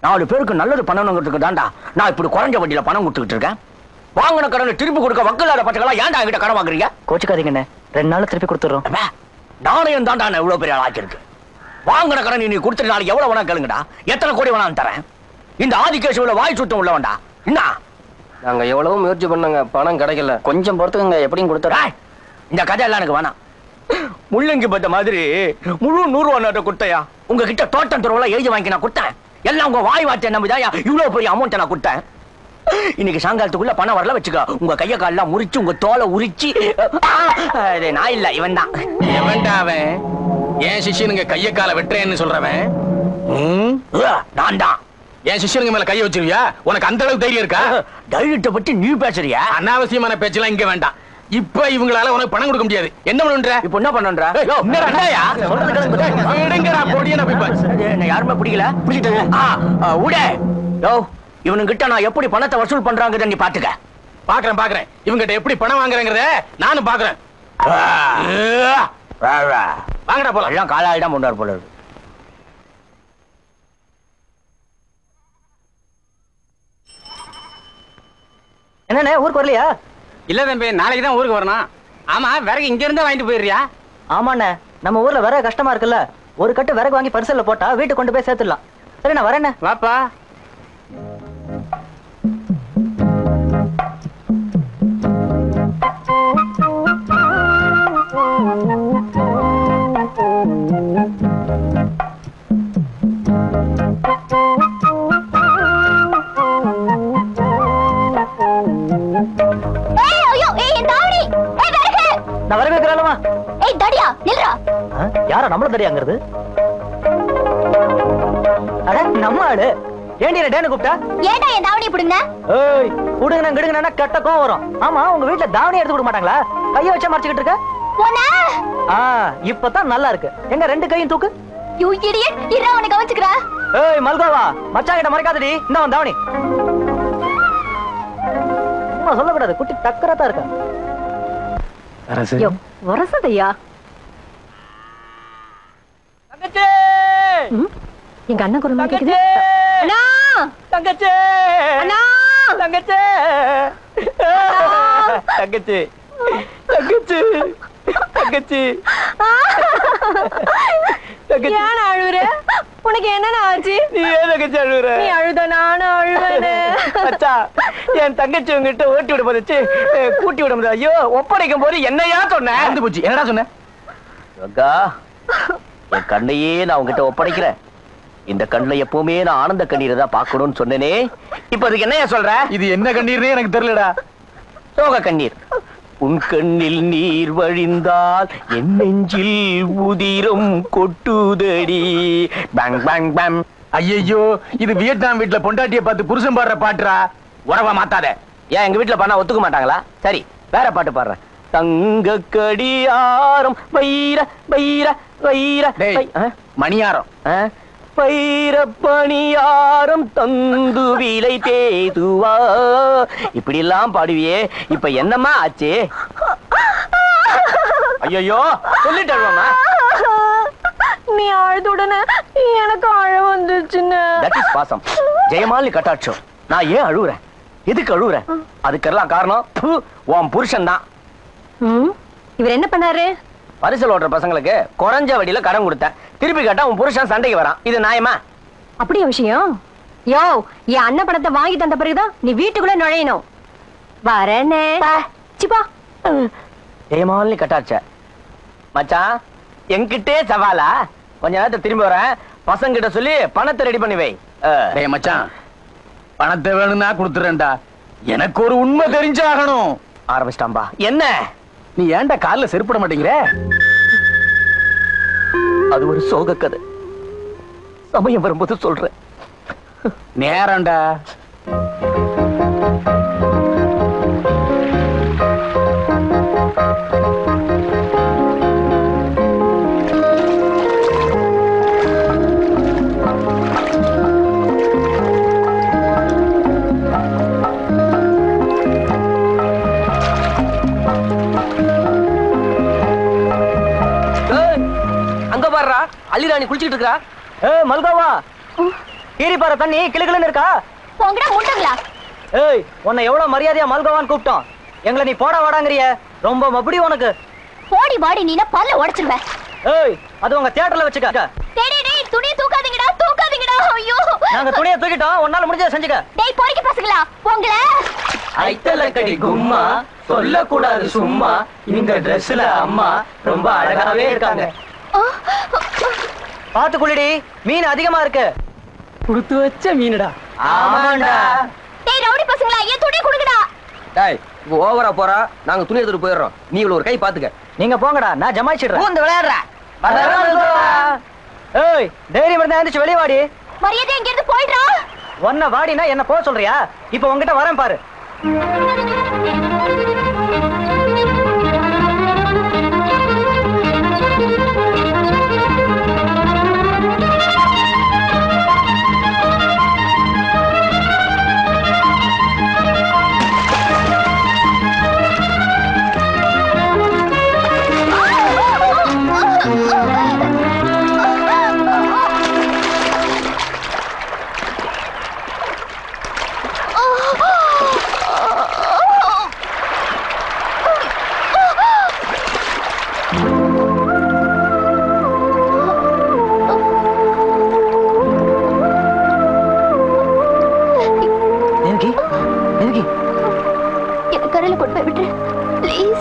நாலு பேருக்கு நல்லது பண்ணணுங்கிறதுக்கு தான்டா நான் இப்படி குறைஞ்ச வட்டியில பணம் கொடுத்துக்கிட்டு இருக்கேன் வாங்கின கடனை திருப்பி கொடுக்க வக்கலாத பச்சைகளா ஏன்டா என்கிட்ட கடன் வாங்குறீங்க கோச்சுக்காதீங்கண்ணே ரெண்டு நாள் திருப்பி கொடுத்துறோம் அப்ப, நாணயம் தான்டா நான் இவ்வளவு பெரிய ஆக்கிருக்கு வாங்கின கடன் நீ கொடுத்துட்டு நாளைக்கு எவ்வளவு வேணா கேளுங்கடா எத்தனை கோடி வேணாலும் தரேன் இந்த ஆதிகேஷுல வாய் சுத்தம் உள்ளவன்டா என்ன நாங்க எவ்வளவு முயற்சி பண்ணாங்க பணம் கிடைக்கல கொஞ்சம் பொறுத்துக்கங்க எப்படியும் கொடுத்துறேன் டேய், இந்த கதை எல்லாம் எனக்கு வேணாம் முள்ளங்கி பத்த மாதிரி முழு நூறு நோட்டை கொடுத்தையா உங்ககிட்ட தோட்டம் துறவுல எழுதி வாங்கி நான் கொடுத்தேன் எல்லாம் உங்க வாய் வார்த்தை நம்பிதான் இவ்வளவு பெரிய அமௌண்ட் நான் கொடுத்தேன் இன்னைக்கு சாயங்காலத்துக்குள்ள பணம் வரல வச்சுக்கோ உங்க கைய காலெல்லாம் முறிச்சு உங்க தோலை உரிச்சு ஆ, இது நான் இல்ல இவன் தான் எவன்டா அவன் என் சிஷ்யனுங்க கைய கால வெட்டுறேன்னு சொல்றவன் நான் தான் என் சிஷ்யனுங்க மேல கைய வச்சிருவியா உனக்கு அந்த அளவுக்கு தைரியம் இருக்கா தைரியத்தை பத்தி நீ பேசுறியா அனாவசியமான பேச்செல்லாம் இங்க வேண்டாம் இப்ப இவங்களால உனக்கு பணம் கொடுக்க முடியாது என்ன பண்ணுன்ற இப்ப என்ன பண்ற ஏய், என்னடா, என்னய்யா? விடுங்கடா, பொடியனா போய் பாரு. என்ன யாருமே பிடிக்கல பிடிக்கிட்டேன் ஆ ஆ, உடே யோ இவனுங்கிட்ட நான் எப்படி பணத்தை வசூல் பண்றாங்கன்னு நீ பாத்துக்க பாக்குறேன் பாக்குறேன் இவங்கிட்ட எப்படி பணம் வாங்குறேங்கிறத நானும் பாக்குறேன் வாங்கடா போலாம் எல்லாம் காலாயிடம் கொண்டாரு போல இருக்கு என்னண்ணே ஊருக்கு வரலையா இல்ல தம்பி நாளைக்கு தான் ஊருக்கு வரணும் ஆமா விறகு இங்க இருந்தா வாங்கிட்டு போயிடுறியா ஆமாண்ணே நம்ம ஊர்ல விறகு கஷ்டமா இருக்குல்ல ஒரு கட்டு விறகு வாங்கி பரிசல்ல போட்டா வீட்டுக்கு கொண்டு போய் சேர்த்துடலாம் சரி நான் வரேண்ணே வாப்பா ஏய் ஐயோ ஏய் என் தாவணி ஏய் விறகு நான் விறகு வைக்கிறேன்லமா ஏய் தடியா நில்றா யாரா நம்மள தெரியாங்கிறது அட நம்ம ஆளு ஏண்டி என்ன டேனு கூப்பிட்டா ஏன்டா என் தாவணி பிடுங்க ஏய் குடுங்கண்ணா கிடுங்கண்ணா கெட்ட கோவம் வரும் ஆமா உங்க வீட்ல தாவணி எடுத்து கொடுக்க மாட்டாங்களா கைய வச்சா மறைச்சுக்கிட்டு இருக்க போன ஆ இப்பதான் நல்லா இருக்கு எங்க ரெண்டு கையும் தூக்கு யூ இடியட் இறா உனக்கு கவனிச்சுக்கறா ஏய் மல்கோவா மச்சான் கிட்ட மறைக்காதடி இந்த வந்த தாவணி சும்மா சொல்லக்கூடாது குட்டி டக்கரா தான் இருக்கா யோ வரசதையா எங்க அண்ணன் குரல் மாதிரி கேக்குது அண்ணா தங்கச்சி அண்ணா தங்கச்சி தங்கச்சி தங்கச்சி தங்கச்சி தங்கச்சி ஏன் அழுவுற உனக்கு என்னடா ஆச்சு நீ ஏன் தங்கச்சி அழுகுற நீ அழுத நானும் அழுவேனே அச்சா என் தங்கச்சி உங்ககிட்ட ஓட்டி விட போதுச்சு கூட்டி விட முடியாது ஐயோ ஒப்படைக்கும் போது என்னையா சொன்ன வந்து போச்சு என்னடா சொன்ன அக்கா என் கண்ணையே நான் உங்ககிட்ட ஒப்படைக்கிறேன் இந்த கண்ணுல எப்பவுமே நான் ஆனந்த கண்ணீரை தான் பார்க்கணும்னு சொன்னேனே இப்ப அதுக்கு என்னையா சொல்ற இது என்ன கண்ணீர்னே எனக்கு தெரியலடா சோக கண்ணீர் உன் கண்ணில் நீர் வழிந்தால் என் நெஞ்சில் உதிரம் கொட்டுதடி பேங் பேங் பேம் ஐயையோ இது வியட்நாம் வீட்டுல பொண்டாட்டிய பார்த்து புருஷன் பாடுற பாட்டுடா உறவா மாத்தாத ஏன் எங்க வீட்டுல பண்ணா ஒத்துக்க மாட்டாங்களா சரி வேற பாட்டு பாடுறேன் தங்க கடியாரம் வைர வைர வைர டேய். வை- ஆ? மணியாரம் ஆ? வைர பணியாரம் தந்து விலை பேதுவா இப்படி எல்லாம் பாடுவியே இப்ப என்னம்மா ஆச்சு ஐயோ சொல்லிட்டேன்மா நீ அழுத உடனே எனக்கு அழ வந்துச்சுன்னு தட் இஸ் பாசம் ஜெயமாலினி கட்டாட்சம் நான் ஏன் அழுவுறேன் எதுக்கு அழுவுறேன் அதுக்கெல்லாம் காரணம் ப்பு, உன் புருஷன் தான் ம், இவர் என்ன பண்ணாரு பரிசல் ஓட்டுற பசங்களுக்கு குறைஞ்ச வட்டியில கடன் கொடுத்தேன் திருப்பி கேட்டா உன் புருஷன் சண்டைக்கு வரான் இது நியாயமா அப்படியா விஷயம் யோ என் அண்ணன் பணத்தை வாங்கி தந்த பிறகுதான் நீ வீட்டுக்குள்ள நுழையணும் வரேனே சிப்பா ஜெயமாலினி கட்டாட்ச மச்சான் என்கிட்டே சவாலா கொஞ்ச நேரத்தை திரும்பி வரேன் பசங்க கிட்ட சொல்லி பணத்தை ரெடி பண்ணி வை அஹ், டேய் மச்சான் பணத்தை வேணும்னா கொடுத்துறேன்டா எனக்கு ஒரு உண்மை தெரிஞ்சாகணும் ஆரம்பிச்சிட்டான்பா என்ன நீ ஏன்டா கால்ல செருப்பிட மாட்டேங்கிற அது ஒரு சோக கதை சமயம் வரும்போது சொல்றேன் நேரம்டா ஏய், அங்க பாருடா அள்ளிராணி குளிச்சிட்டு இருக்கா ஏ மல்கோவா கீரிப்பாறை தண்ணி கிளுகிளுன்னு இருக்கா போங்கடா முண்டங்களா ஏய் உன்னை எவ்வளவு மரியாதையா மல்கோவான்னு கூப்பிட்டோம் எங்களை நீ போடா வாடாங்கறிய ரொம்ப மப்படி உனக்கு போடி வாடி நீனா பல்ல உடைச்சிருவேன் ஏய் அது உங்க தியேட்டர்ல வச்சுக்க டேய் டேய் துணியை தூக்காதீங்கடா தூக்காதீங்கடா ஐயோ நாங்க துணியை தூக்கிட்டோம் உன்னால முடிஞ்சதை செஞ்சுக்க டேய் பொறுக்கி பசங்களா போங்களே ஐத்தலக்கடி கும்மா சொல்லக்கூடாது சும்மா இந்த ட்ரெஸ்ல அம்மா ரொம்ப அழகாவே இருக்காங்க பாத்து குளிடி மீன் அதிகமா இருக்கு கொடுத்து வச்ச மீனுடா ஆமாண்டா டேய் ரவுடி பசங்களா ஏன் துணி குடுங்கடா டேய் இப்போ ஓவரா போறா நாங்க துணி எடுத்துட்டு போயிடுறோம் நீ இவ்வளவு ஒரு கை பாத்துக்க நீங்க போங்கடா நான் ஜமாயிச்சிடுறேன் பூந்து விளையாடுற ஏய் தைரியம் இருந்தா எந்திரிச்சு வெளிய வாடி மரியாதை இங்க இருந்து போயிடுறா ஒன்ன வாடினா என்ன போக சொல்றியா இப்போ உன்கிட்ட வரேன் பாரு நிறுக்கி நிறுக்கி என்ன கரையில கொண்டு போய் விட்டுரு ப்ளீஸ்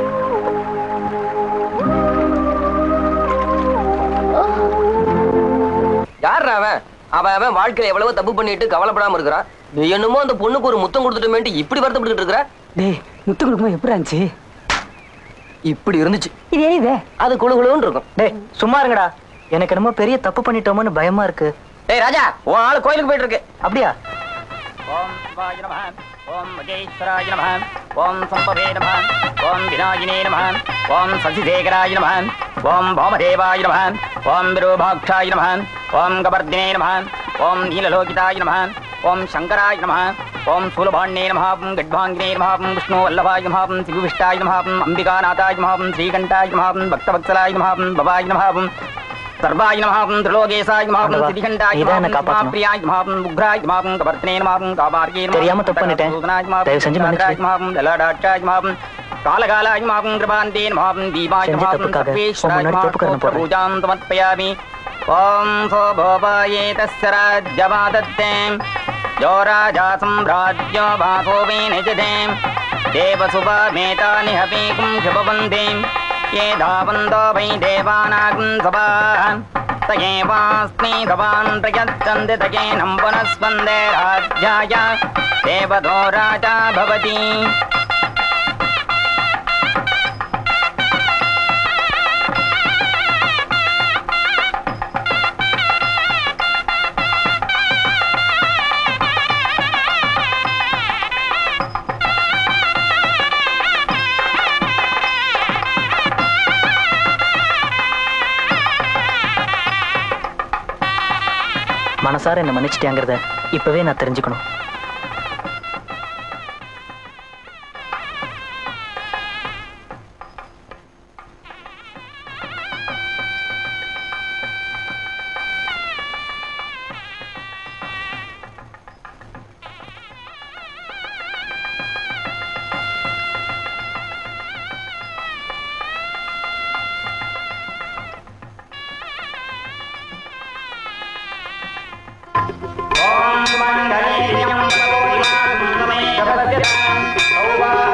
யார் அவன் அவன் அவன் வாழ்க்கையில எவ்வளவு தப்பு பண்ணிட்டு கவலைப்படாம இருக்கிறான் நீ என்னமோ அந்த பொண்ணுக்கு ஒரு முத்தம் கொடுத்துட்டோமேன்ட்டு இப்படி வருத்தப்பட்டு இருக்கிற டேய் முத்து கொடுக்கும்போது எப்படி இருந்துச்சு இப்படி இருந்துச்சு இது இது அது குழு குழுன்னு இருக்கும் டேய் சும்மா இருங்கடா எனக்கு என்னமோ பெரிய தப்பு பண்ணிட்டோமோன்னு பயமா இருக்கு டேய் ராஜா உன் ஆளு கோயிலுக்கு போயிட்டு இருக்கு அப்படியா ஓம் சிவாய நம ஓம் மகேஸ்வராய நம ஓம் சம்பவே நம ஓம் விநாயகினே நம ஓம் சசிசேகராய நம ஓம் வாமதேவாய நம ஓம் விரூபாட்சாய நம ஓம் கபர்தினே நம ஓம் நீலலோகிதாய நம ஓம் சங்கராய நம ஓம் சூலபாண்யே நம ஓம் கட்வாங்கினே நம ஓம் விஷ்ணு வல்லபாய நம ஓம் சிவவிஷ்டாய நம ஓம் அம்பிகாநாதாய நம ஓம் ஸ்ரீகண்டாய நம ஓம் பக்தவத்சலாய நம ஓம் பவாய நம ஓம் சர்வாய நம திரிலோகேசாய நம ஆண்டவா, சிதிகண்டாய நீதான் என்னை காப்பாத்தணும். பிரியாய நம உக்ராய நம கபர்த்தனே நம காமார்கே நம தெரியாம தப்பு பண்ணிட்டேன். தயவு செஞ்சு மன்னிச்சிடு. மாபம் லலாடாட்சாய மாபம் காலகாலாய மாபம் கிருபாந்தே மாபம் தீபாய செஞ்ச மாபம் தப்புக்காக உன் சர்வேஸ்வராய முன்னாடி தப்பு கரணம் போடுறேன். பூஜாம் சமர்ப்பயாமி ஓம் சோபோபாயே தஸ்ய ராஜ்யமாதத்தே யோ ராஜா சம்ராஜ்யோ வாசோ வே நிஜதே தேவசுபாமேதானி ஹபீகும் க்ஷபவந்தே ये धावन्तो वै देवानागं सभान् त एवास्मि सभान् प्रयच्छन्ति त केनं पुनस्वन्दे राज्याय देवतो राजा भवति மனசார என்ன மன்னிச்சிட்டியாங்கிறத இப்பவே நான் தெரிஞ்சுக்கணும் ॐ मण्डले